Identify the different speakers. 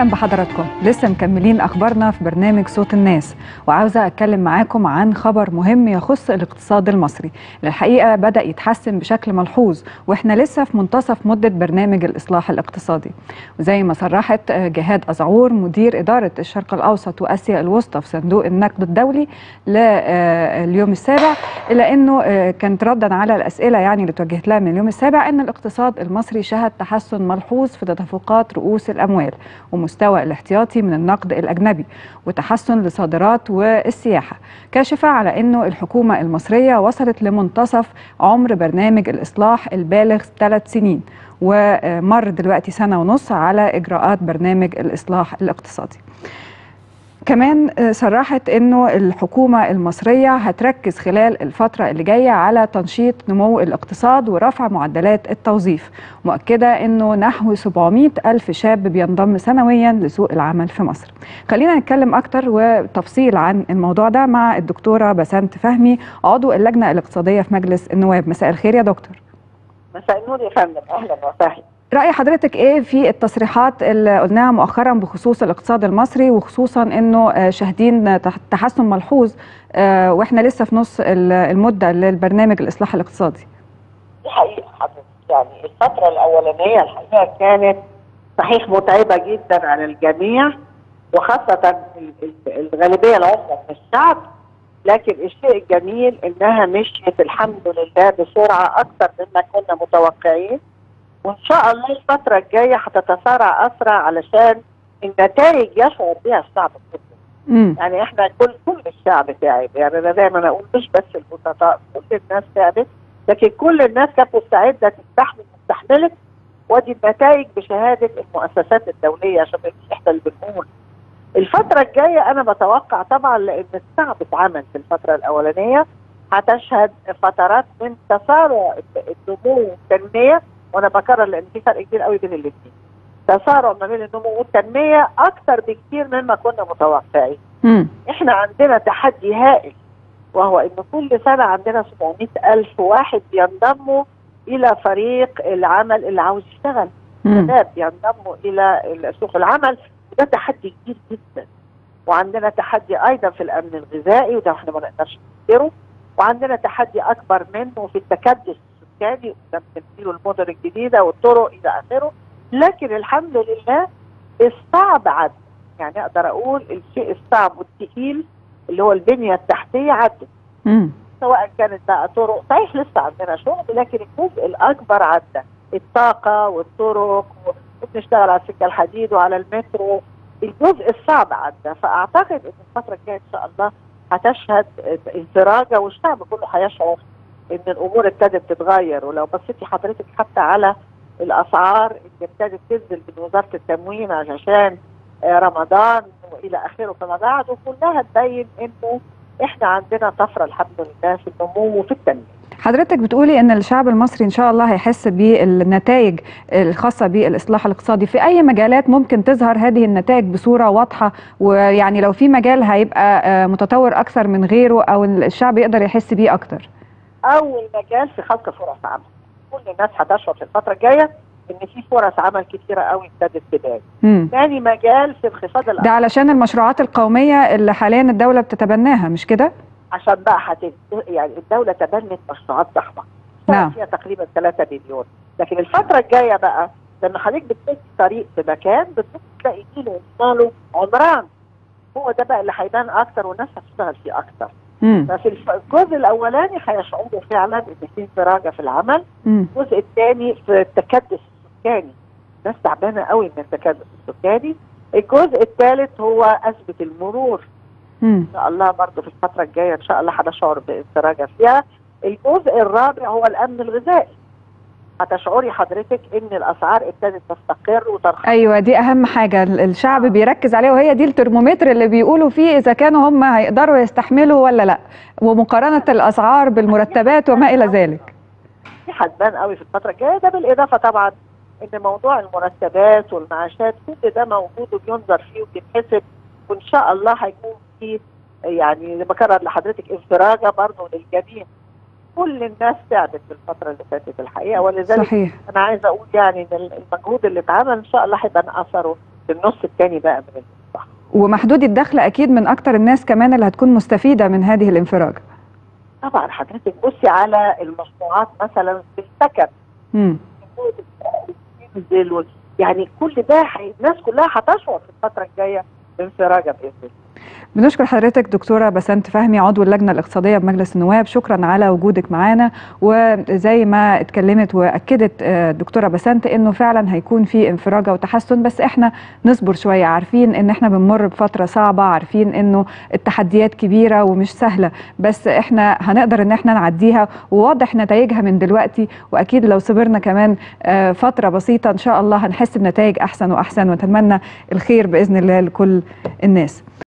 Speaker 1: اهلا بحضراتكم لسه مكملين اخبارنا في برنامج صوت الناس وعاوزه اتكلم معاكم عن خبر مهم يخص الاقتصاد المصري اللي الحقيقه بدا يتحسن بشكل ملحوظ واحنا لسه في منتصف مده برنامج الاصلاح الاقتصادي وزي ما صرحت جهاد ازعور مدير اداره الشرق الاوسط واسيا الوسطى في صندوق النقد الدولي لليوم السابع الا انه كانت ردا على الاسئله يعني اللي توجهت لها من اليوم السابع ان الاقتصاد المصري شهد تحسن ملحوظ في تدفقات رؤوس الاموال ومستوى الاحتياطي من النقد الاجنبي وتحسن للصادرات والسياحه كاشفه على انه الحكومه المصريه وصلت لمنتصف عمر برنامج الاصلاح البالغ ثلاث سنين ومر دلوقتي سنه ونص على اجراءات برنامج الاصلاح الاقتصادي كمان صرحت انه الحكومه المصريه هتركز خلال الفتره اللي جايه على تنشيط نمو الاقتصاد ورفع معدلات التوظيف مؤكده انه نحو 700 الف شاب بينضم سنويا لسوق العمل في مصر خلينا نتكلم اكتر وتفصيل عن الموضوع ده مع الدكتوره بسنت فهمي عضو اللجنه الاقتصاديه في مجلس النواب مساء الخير يا دكتور
Speaker 2: مساء النور يا فندم اهلا وسهلا
Speaker 1: رأي حضرتك ايه في التصريحات اللي قلناها مؤخرا بخصوص الاقتصاد المصري وخصوصا انه شاهدين تحسن ملحوظ واحنا لسه في نص المده للبرنامج الاصلاح الاقتصادي؟
Speaker 2: دي حقيقه حضرتك يعني الفتره الاولانيه الحقيقه كانت صحيح متعبه جدا على الجميع وخاصه الغالبيه العظمى من الشعب لكن الشيء الجميل انها مشيت الحمد لله بسرعه اكثر مما كنا متوقعين وان شاء الله الفتره الجايه هتتسارع اسرع علشان النتائج يشعر بها الشعب كله. يعني احنا كل كل الشعب تعب يعني انا دايما اقول مش بس البسطاء كل الناس تعبت لكن كل الناس كانت مستعده تستحمل واستحملت ودي النتائج بشهاده المؤسسات الدوليه عشان احنا اللي بنقول. الفتره الجايه انا بتوقع طبعا لان الشعب اتعمل في الفتره الاولانيه هتشهد فترات من تسارع النمو والتنميه وانا بكرر لان في فرق كبير قوي بين الاثنين تسارع ما بين النمو والتنميه اكثر بكثير مما كنا متوقعين احنا عندنا تحدي هائل وهو ان كل سنه عندنا 700 الف واحد بينضموا الى فريق العمل اللي عاوز يشتغل شباب ينضموا الى سوق العمل ده تحدي كبير جدا وعندنا تحدي ايضا في الامن الغذائي وده احنا ما نقدرش ننكره وعندنا تحدي اكبر منه في التكدس السكاني قدام تمثيل المدن الجديده والطرق الى اخره لكن الحمد لله الصعب عدى يعني اقدر اقول الشيء الصعب والثقيل اللي هو البنيه التحتيه عدت سواء كانت بقى طرق صحيح لسه عندنا شغل لكن الجزء الاكبر عدى الطاقه والطرق وبنشتغل على السكه الحديد وعلى المترو الجزء الصعب عدى فاعتقد ان الفتره الجايه ان شاء الله هتشهد انفراجه والشعب كله هيشعر ان الامور ابتدت تتغير ولو بصيتي حضرتك حتى على الاسعار اللي ابتدت تنزل من وزاره التموين علشان رمضان والى اخره فما بعد وكلها تبين انه احنا عندنا طفره الحمد لله في النمو وفي التنميه.
Speaker 1: حضرتك بتقولي ان الشعب المصري ان شاء الله هيحس بالنتائج الخاصه بالاصلاح الاقتصادي في اي مجالات ممكن تظهر هذه النتائج بصوره واضحه ويعني لو في مجال هيبقى متطور اكثر من غيره او الشعب يقدر يحس بيه اكثر
Speaker 2: اول مجال في خلق فرص عمل كل الناس هتشعر في الفتره الجايه ان في فرص عمل كتيره قوي ابتدت تبان ثاني مجال في انخفاض
Speaker 1: ده علشان المشروعات القوميه اللي حاليا الدوله بتتبناها مش كده
Speaker 2: عشان بقى هتت... يعني الدوله تبنت مشروعات ضخمه
Speaker 1: نعم
Speaker 2: فيها تقريبا 3 مليون لكن الفتره الجايه بقى لما حضرتك بتمشي طريق في مكان بتبص تلاقي كيلو وصاله عمران هو ده بقى اللي هيبان اكتر والناس هتشتغل فيه اكتر ففي الجزء الأولاني هيشعروا فعلا إن في انفراجة في العمل الجزء الثاني في التكدس السكاني الناس تعبانة قوي من التكدس السكاني الجزء الثالث هو أزمة المرور إن شاء الله برضه في الفترة الجاية إن شاء الله هنشعر بانفراجة فيها الجزء الرابع هو الأمن الغذائي هتشعري حضرتك ان الاسعار ابتدت تستقر وترخص
Speaker 1: ايوه دي اهم حاجه الشعب بيركز عليها وهي دي الترمومتر اللي بيقولوا فيه اذا كانوا هم هيقدروا يستحملوا ولا لا ومقارنه الاسعار بالمرتبات وما الى ذلك
Speaker 2: دي هتبان قوي في الفتره الجايه ده بالاضافه طبعا ان موضوع المرتبات والمعاشات كل ده موجود وبينظر فيه وبيتحسب وان شاء الله هيكون فيه يعني بكرر لحضرتك انفراجه برضه للجميع كل الناس تعبت في الفترة اللي فاتت الحقيقة ولذلك
Speaker 1: صحيح.
Speaker 2: أنا عايزة أقول يعني إن المجهود اللي اتعمل إن شاء الله هيبان أثره في النص الثاني بقى من الاصلاح
Speaker 1: ومحدودي الدخل اكيد من اكتر الناس كمان اللي هتكون مستفيده من هذه الانفراجه
Speaker 2: طبعا حضرتك بصي على المشروعات مثلا في السكن
Speaker 1: امم
Speaker 2: ينزل و- يعني كل ده حي... الناس كلها هتشعر في الفتره الجايه بانفراجه باذن الله
Speaker 1: بنشكر حضرتك دكتوره بسنت فهمي عضو اللجنه الاقتصاديه بمجلس النواب شكرا على وجودك معانا وزي ما اتكلمت واكدت آه، الدكتوره بسنت انه فعلا هيكون في انفراجه وتحسن بس احنا نصبر شويه عارفين ان احنا بنمر بفتره صعبه عارفين انه التحديات كبيره ومش سهله بس احنا هنقدر ان احنا نعديها وواضح نتائجها من دلوقتي واكيد لو صبرنا كمان آه، فتره بسيطه ان شاء الله هنحس بنتائج احسن واحسن ونتمنى الخير باذن الله لكل الناس